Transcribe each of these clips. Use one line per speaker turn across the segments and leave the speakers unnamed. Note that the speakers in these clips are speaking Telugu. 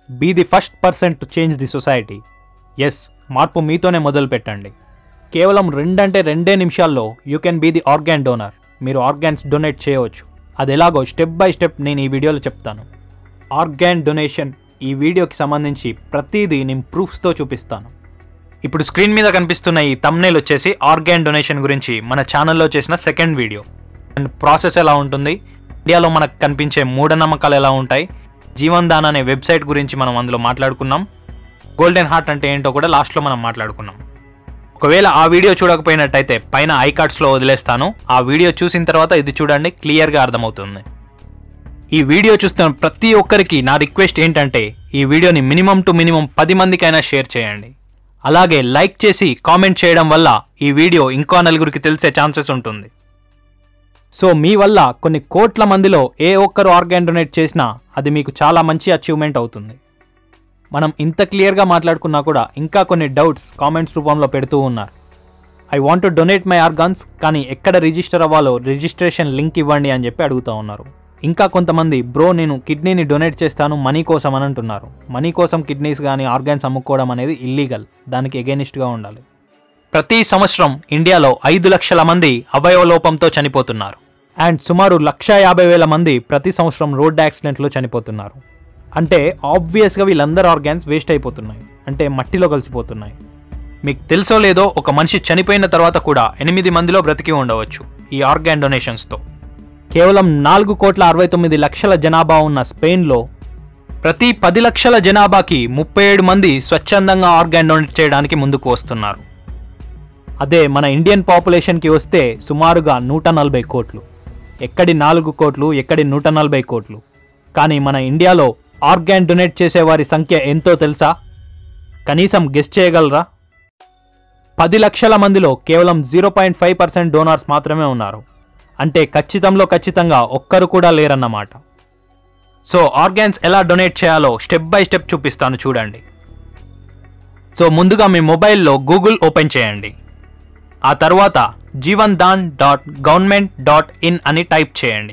be the first person to change the society yes మార్పు మీతోనే మొదలు పెట్టండి కేవలం రెండంటే రెండే నిమిషాల్లో you can be the organ donor మీరు ఆర్గాన్స్ డొనేట్ చేయవచ్చు అది ఎలాగో స్టెప్ బై స్టెప్ నేను ఈ వీడియోలో చెప్తాను ఆర్గాన్ డొనేషన్ ఈ వీడియోకి సంబంధించి ప్రతిదీ నేను ప్రూఫ్స్తో చూపిస్తాను ఇప్పుడు స్క్రీన్ మీద కనిపిస్తున్న ఈ తమ్నేల్ వచ్చేసి ఆర్గాన్ డొనేషన్ గురించి మన ఛానల్లో చేసిన సెకండ్ వీడియో అండ్ ప్రాసెస్ ఎలా ఉంటుంది ఇండియాలో మనకు కనిపించే మూఢనమ్మకాలు ఎలా ఉంటాయి జీవన్ దాన్ అనే వెబ్సైట్ గురించి మనం అందులో మాట్లాడుకున్నాం గోల్డెన్ హార్ట్ అంటే ఏంటో కూడా లాస్ట్లో మనం మాట్లాడుకున్నాం ఒకవేళ ఆ వీడియో చూడకపోయినట్టయితే పైన ఐ కార్డ్స్లో వదిలేస్తాను ఆ వీడియో చూసిన తర్వాత ఇది చూడండి క్లియర్గా అర్థమవుతుంది ఈ వీడియో చూస్తున్న ప్రతి ఒక్కరికి నా రిక్వెస్ట్ ఏంటంటే ఈ వీడియోని మినిమం టు మినిమం పది మందికైనా షేర్ చేయండి అలాగే లైక్ చేసి కామెంట్ చేయడం వల్ల ఈ వీడియో ఇంకో నలుగురికి తెలిసే ఛాన్సెస్ ఉంటుంది సో మీ వల్ల కొన్ని కోట్ల మందిలో ఏ ఒక్కరు ఆర్గాన్ డొనేట్ చేసినా అది మీకు చాలా మంచి అచీవ్మెంట్ అవుతుంది మనం ఇంత క్లియర్గా మాట్లాడుకున్నా కూడా ఇంకా కొన్ని డౌట్స్ కామెంట్స్ రూపంలో పెడుతూ ఉన్నారు I want to donate my organs కానీ ఎక్కడ రిజిస్టర్ అవ్వాలో రిజిస్ట్రేషన్ లింక్ ఇవ్వండి అని చెప్పి అడుగుతూ ఉన్నారు ఇంకా కొంతమంది బ్రో నేను కిడ్నీని డొనేట్ చేస్తాను మనీ కోసం అని అంటున్నారు మనీ కోసం కిడ్నీస్ కానీ ఆర్గాన్స్ అమ్ముకోవడం అనేది ఇల్లీగల్ దానికి ఎగెనిస్ట్గా ఉండాలి ప్రతి సంవత్సరం ఇండియాలో ఐదు లక్షల మంది అవయవ లోపంతో చనిపోతున్నారు అండ్ సుమారు లక్ష యాభై వేల మంది ప్రతి సంవత్సరం రోడ్ యాక్సిడెంట్లో చనిపోతున్నారు అంటే ఆబ్వియస్గా వీళ్ళందరూ ఆర్గాన్స్ వేస్ట్ అయిపోతున్నాయి అంటే మట్టిలో కలిసిపోతున్నాయి మీకు తెలుసో లేదో ఒక మనిషి చనిపోయిన తర్వాత కూడా ఎనిమిది మందిలో బ్రతికి ఉండవచ్చు ఈ ఆర్గాన్ డొనేషన్స్తో కేవలం నాలుగు కోట్ల అరవై తొమ్మిది లక్షల జనాభా ఉన్న స్పెయిన్లో ప్రతి పది లక్షల జనాభాకి ముప్పై ఏడు మంది స్వచ్ఛందంగా ఆర్గాన్ డొనేట్ చేయడానికి ముందుకు వస్తున్నారు అదే మన ఇండియన్ పాపులేషన్కి వస్తే సుమారుగా నూట నలభై కోట్లు ఎక్కడి నాలుగు కోట్లు ఎక్కడి నూట నలభై కోట్లు కానీ మన ఇండియాలో ఆర్గాన్ డొనేట్ చేసే వారి సంఖ్య ఎంతో తెలుసా కనీసం గెస్ట్ చేయగలరా పది లక్షల మందిలో కేవలం zero point five percent donors మాత్రమే ఉన్నారు అంటే ఖచ్చితంలో ఖచ్చితంగా ఒక్కరు కూడా లేరన్నమాట సో ఆర్గాన్స్ ఎలా డొనేట్ చేయాలో స్టెప్ బై స్టెప్ చూపిస్తాను చూడండి సో ముందుగా మీ మొబైల్లో గూగుల్ ఓపెన్ చేయండి ఆ తర్వాత Jeevan Dan dot government dot in అని టైప్ చేయండి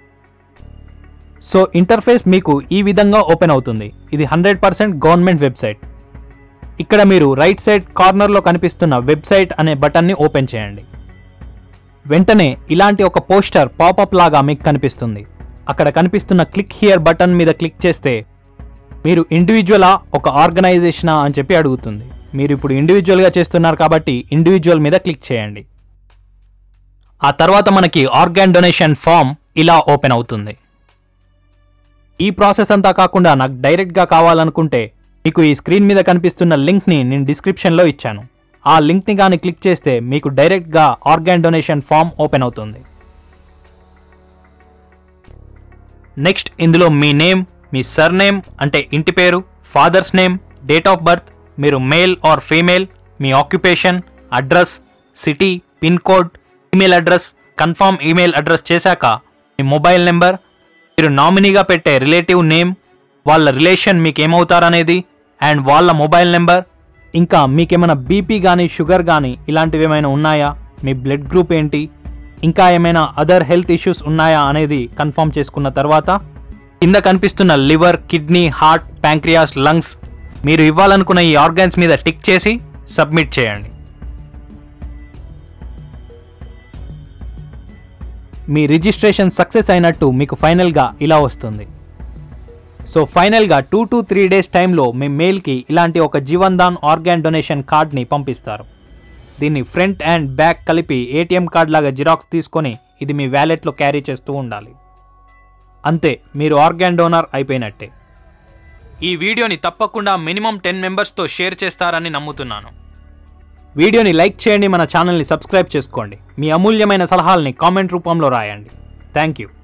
సో ఇంటర్ఫేస్ మీకు ఈ విధంగా ఓపెన్ అవుతుంది ఇది హండ్రెడ్ పర్సెంట్ గవర్నమెంట్ వెబ్సైట్ ఇక్కడ మీరు రైట్ సైడ్ కార్నర్లో కనిపిస్తున్న వెబ్సైట్ అనే బటన్ని ఓపెన్ చేయండి వెంటనే ఇలాంటి ఒక పోస్టర్ పాపప్ లాగా మీకు కనిపిస్తుంది అక్కడ కనిపిస్తున్న క్లిక్ హియర్ బటన్ మీద క్లిక్ చేస్తే మీరు ఇండివిజువలా ఒక ఆర్గనైజేషనా అని చెప్పి అడుగుతుంది మీరు ఇప్పుడు ఇండివిజువల్గా చేస్తున్నారు కాబట్టి ఇండివిజువల్ మీద క్లిక్ చేయండి ఆ తర్వాత మనకి ఆర్గాన్ డొనేషన్ ఫామ్ ఇలా ఓపెన్ అవుతుంది ఈ ప్రాసెస్ అంతా కాకుండా నాకు డైరెక్ట్గా కావాలనుకుంటే మీకు ఈ స్క్రీన్ మీద కనిపిస్తున్న లింక్ని నేను డిస్క్రిప్షన్లో ఇచ్చాను ఆ లింక్ని కానీ క్లిక్ చేస్తే మీకు డైరెక్ట్గా ఆర్గాన్ డొనేషన్ ఫామ్ ఓపెన్ అవుతుంది నెక్స్ట్ ఇందులో మీ నేమ్ మీ సర్ నేమ్ అంటే ఇంటి పేరు father's name date of birth మీరు మేల్ ఆర్ ఫీమేల్ మీ occupation address city pin code email address confirm email address చేశాక మీ మొబైల్ నెంబర్ మీరు నామినీగా పెట్టే రిలేటివ్ నేమ్ వాళ్ళ రిలేషన్ మీకు ఏమవుతారనేది అండ్ వాళ్ళ మొబైల్ నెంబర్ ఇంకా మీకేమైనా బీపీ కానీ షుగర్ కానీ ఇలాంటివి ఏమైనా ఉన్నాయా మీ బ్లడ్ గ్రూప్ ఏంటి ఇంకా ఏమైనా అదర్ హెల్త్ ఇష్యూస్ ఉన్నాయా అనేది కన్ఫర్మ్ చేసుకున్న తర్వాత కింద కనిపిస్తున్న liver kidney heart pancreas lungs మీరు ఇవ్వాలనుకున్న ఈ ఆర్గాన్స్ మీద టిక్ చేసి సబ్మిట్ చేయండి మీ రిజిస్ట్రేషన్ సక్సెస్ అయినట్టు మీకు ఫైనల్గా ఇలా వస్తుంది సో ఫైనల్గా టూ టు త్రీ డేస్ టైంలో మీ మెయిల్కి ఇలాంటి ఒక జీవన్ దాన్ ఆర్గాన్ డొనేషన్ కార్డ్ని పంపిస్తారు దీన్ని ఫ్రంట్ అండ్ బ్యాక్ కలిపి ఏటీఎం కార్డ్ లాగా జిరాక్స్ తీసుకొని ఇది మీ వ్యాలెట్లో క్యారీ చేస్తూ ఉండాలి అంతే మీరు ఆర్గాన్ డోనర్ అయిపోయినట్టే ఈ వీడియోని తప్పకుండా మినిమం టెన్ మెంబర్స్తో షేర్ చేస్తారని నమ్ముతున్నాను వీడియోని లైక్ చేయండి మన ఛానల్ని సబ్స్క్రైబ్ చేసుకోండి మీ అమూల్యమైన సలహాలని కామెంట్ రూపంలో రాయండి థ్యాంక్ యూ